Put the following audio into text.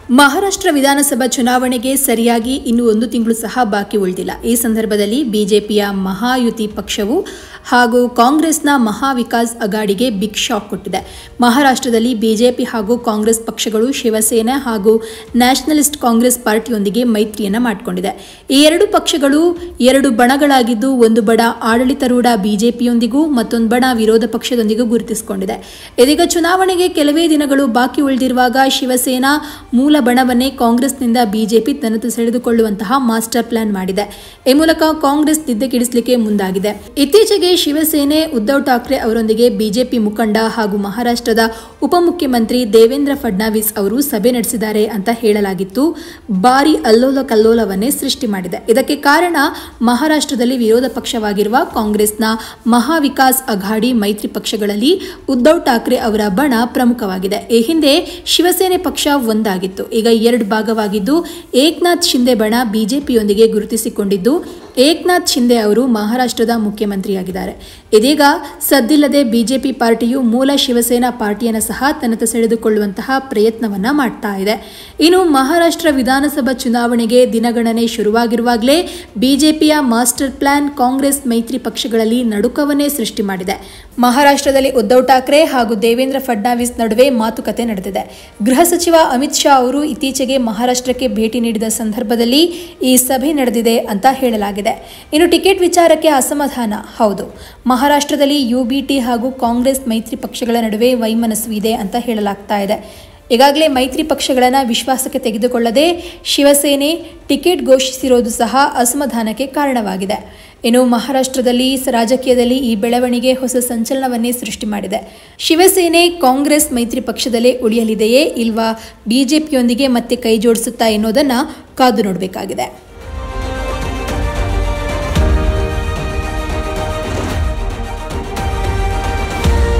ಮಹಾರಾಷ್ಟ್ರ ವಿಧಾನಸಭಾ ಚುನಾವಣೆಗೆ ಸರಿಯಾಗಿ ಇನ್ನು ಒಂದು ತಿಂಗಳು ಸಹ ಬಾಕಿ ಉಳಿದಿಲ್ಲ ಈ ಸಂದರ್ಭದಲ್ಲಿ ಬಿಜೆಪಿಯ ಮಹಾಯುತಿ ಪಕ್ಷವು ಹಾಗೂ ಕಾಂಗ್ರೆಸ್ನ ಮಹಾ ವಿಕಾಸ್ ಅಗಾಡಿಗೆ ಬಿಗ್ ಶಾಕ್ ಕೊಟ್ಟಿದೆ ಮಹಾರಾಷ್ಟ್ರದಲ್ಲಿ ಬಿಜೆಪಿ ಹಾಗೂ ಕಾಂಗ್ರೆಸ್ ಪಕ್ಷಗಳು ಶಿವಸೇನೆ ಹಾಗೂ ನ್ಯಾಷನಲಿಸ್ಟ್ ಕಾಂಗ್ರೆಸ್ ಪಾರ್ಟಿಯೊಂದಿಗೆ ಮೈತ್ರಿಯನ್ನ ಮಾಡಿಕೊಂಡಿದೆ ಈ ಎರಡು ಪಕ್ಷಗಳು ಎರಡು ಬಣಗಳಾಗಿದ್ದು ಒಂದು ಬಣ ಆಡಳಿತಾರೂಢ ಬಿಜೆಪಿಯೊಂದಿಗೂ ಮತ್ತೊಂದು ಬಣ ವಿರೋಧ ಪಕ್ಷದೊಂದಿಗೂ ಗುರುತಿಸಿಕೊಂಡಿದೆ ಇದೀಗ ಚುನಾವಣೆಗೆ ಕೆಲವೇ ದಿನಗಳು ಬಾಕಿ ಉಳಿದಿರುವಾಗ ಶಿವಸೇನಾ ಮೂಲ ಬಣವನ್ನೇ ಕಾಂಗ್ರೆಸ್ನಿಂದ ಬಿಜೆಪಿ ತನ್ನದು ಸೆಳೆದುಕೊಳ್ಳುವಂತಹ ಮಾಸ್ಟರ್ ಪ್ಲಾನ್ ಮಾಡಿದೆ ಈ ಮೂಲಕ ಕಾಂಗ್ರೆಸ್ ನಿದ್ದೆಗಿಡಿಸಲಿಕ್ಕೆ ಮುಂದಾಗಿದೆ ಇತ್ತೀಚೆಗೆ ಶಿವಸೇನೆ ಉದ್ಧವ್ ಠಾಕ್ರೆ ಅವರೊಂದಿಗೆ ಬಿಜೆಪಿ ಮುಖಂಡ ಹಾಗೂ ಮಹಾರಾಷ್ಟ್ರದ ಉಪಮುಖ್ಯಮಂತ್ರಿ ದೇವೇಂದ್ರ ಫಡ್ನವೀಸ್ ಅವರು ಸಭೆ ನಡೆಸಿದ್ದಾರೆ ಅಂತ ಹೇಳಲಾಗಿತ್ತು ಭಾರಿ ಅಲ್ಲೋಲ ಕಲ್ಲೋಲವನ್ನೇ ಸೃಷ್ಟಿ ಮಾಡಿದೆ ಇದಕ್ಕೆ ಕಾರಣ ಮಹಾರಾಷ್ಟ್ರದಲ್ಲಿ ವಿರೋಧ ಪಕ್ಷವಾಗಿರುವ ಕಾಂಗ್ರೆಸ್ನ ಮಹಾ ವಿಕಾಸ್ ಅಘಾಡಿ ಮೈತ್ರಿ ಪಕ್ಷಗಳಲ್ಲಿ ಉದ್ಧವ್ ಠಾಕ್ರೆ ಅವರ ಬಣ ಪ್ರಮುಖವಾಗಿದೆ ಈ ಹಿಂದೆ ಶಿವಸೇನೆ ಪಕ್ಷ ಒಂದಾಗಿತ್ತು ಈಗ ಎರಡು ಭಾಗವಾಗಿದ್ದು ಏಕ್ನಾಥ್ ಶಿಂದೆ ಬಣ ಬಿಜೆಪಿಯೊಂದಿಗೆ ಗುರುತಿಸಿಕೊಂಡಿದ್ದು ಏಕ್ನಾಥ್ ಶಿಂದೆ ಅವರು ಮಹಾರಾಷ್ಟ್ರದ ಮುಖ್ಯಮಂತ್ರಿಯಾಗಿದ್ದಾರೆ ಇದೀಗ ಸದ್ದಿಲ್ಲದೆ ಬಿಜೆಪಿ ಪಾರ್ಟಿಯು ಮೂಲ ಶಿವಸೇನಾ ಪಾರ್ಟಿಯನ್ನು ಸಹ ತನ್ನತ್ತ ಸೆಳೆದುಕೊಳ್ಳುವಂತಹ ಪ್ರಯತ್ನವನ್ನ ಮಾಡ್ತಾ ಇದೆ ಇನ್ನು ಮಹಾರಾಷ್ಟ್ರ ವಿಧಾನಸಭಾ ಚುನಾವಣೆಗೆ ದಿನಗಣನೆ ಶುರುವಾಗಿರುವಾಗಲೇ ಬಿಜೆಪಿಯ ಮಾಸ್ಟರ್ ಪ್ಲಾನ್ ಕಾಂಗ್ರೆಸ್ ಮೈತ್ರಿ ಪಕ್ಷಗಳಲ್ಲಿ ನಡುಕವನ್ನೇ ಸೃಷ್ಟಿ ಮಾಡಿದೆ ಮಹಾರಾಷ್ಟ್ರದಲ್ಲಿ ಉದ್ಧವ್ ಠಾಕ್ರೆ ಹಾಗೂ ದೇವೇಂದ್ರ ಫಡ್ನವೀಸ್ ನಡುವೆ ಮಾತುಕತೆ ನಡೆದಿದೆ ಗೃಹ ಸಚಿವ ಅಮಿತ್ ಶಾ ಅವರು ಇತ್ತೀಚೆಗೆ ಮಹಾರಾಷ್ಟ್ರಕ್ಕೆ ಭೇಟಿ ನೀಡಿದ ಸಂದರ್ಭದಲ್ಲಿ ಈ ಸಭೆ ನಡೆದಿದೆ ಅಂತ ಹೇಳಲಾಗಿದೆ ಇನ್ನು ಟಿಕೆಟ್ ವಿಚಾರಕ್ಕೆ ಅಸಮಾಧಾನ ಹೌದು ಮಹಾರಾಷ್ಟ್ರದಲ್ಲಿ ಯುಬಿಟಿ ಹಾಗೂ ಕಾಂಗ್ರೆಸ್ ಮೈತ್ರಿ ಪಕ್ಷಗಳ ನಡುವೆ ವೈಮನಸ್ಸು ಇದೆ ಅಂತ ಹೇಳಲಾಗ್ತಾ ಇದೆ ಈಗಾಗಲೇ ಮೈತ್ರಿ ಪಕ್ಷಗಳನ್ನು ವಿಶ್ವಾಸಕ್ಕೆ ತೆಗೆದುಕೊಳ್ಳದೆ ಶಿವಸೇನೆ ಟಿಕೆಟ್ ಘೋಷಿಸಿರೋದು ಸಹ ಅಸಮಾಧಾನಕ್ಕೆ ಕಾರಣವಾಗಿದೆ ಇನ್ನು ಮಹಾರಾಷ್ಟ್ರದಲ್ಲಿ ರಾಜಕೀಯದಲ್ಲಿ ಈ ಬೆಳವಣಿಗೆ ಹೊಸ ಸಂಚಲನವನ್ನೇ ಸೃಷ್ಟಿ ಮಾಡಿದೆ ಶಿವಸೇನೆ ಕಾಂಗ್ರೆಸ್ ಮೈತ್ರಿ ಪಕ್ಷದಲ್ಲೇ ಉಳಿಯಲಿದೆಯೇ ಇಲ್ವಾ ಬಿಜೆಪಿಯೊಂದಿಗೆ ಮತ್ತೆ ಕೈ ಜೋಡಿಸುತ್ತಾ ಎನ್ನುವುದನ್ನು ಕಾದು ನೋಡಬೇಕಾಗಿದೆ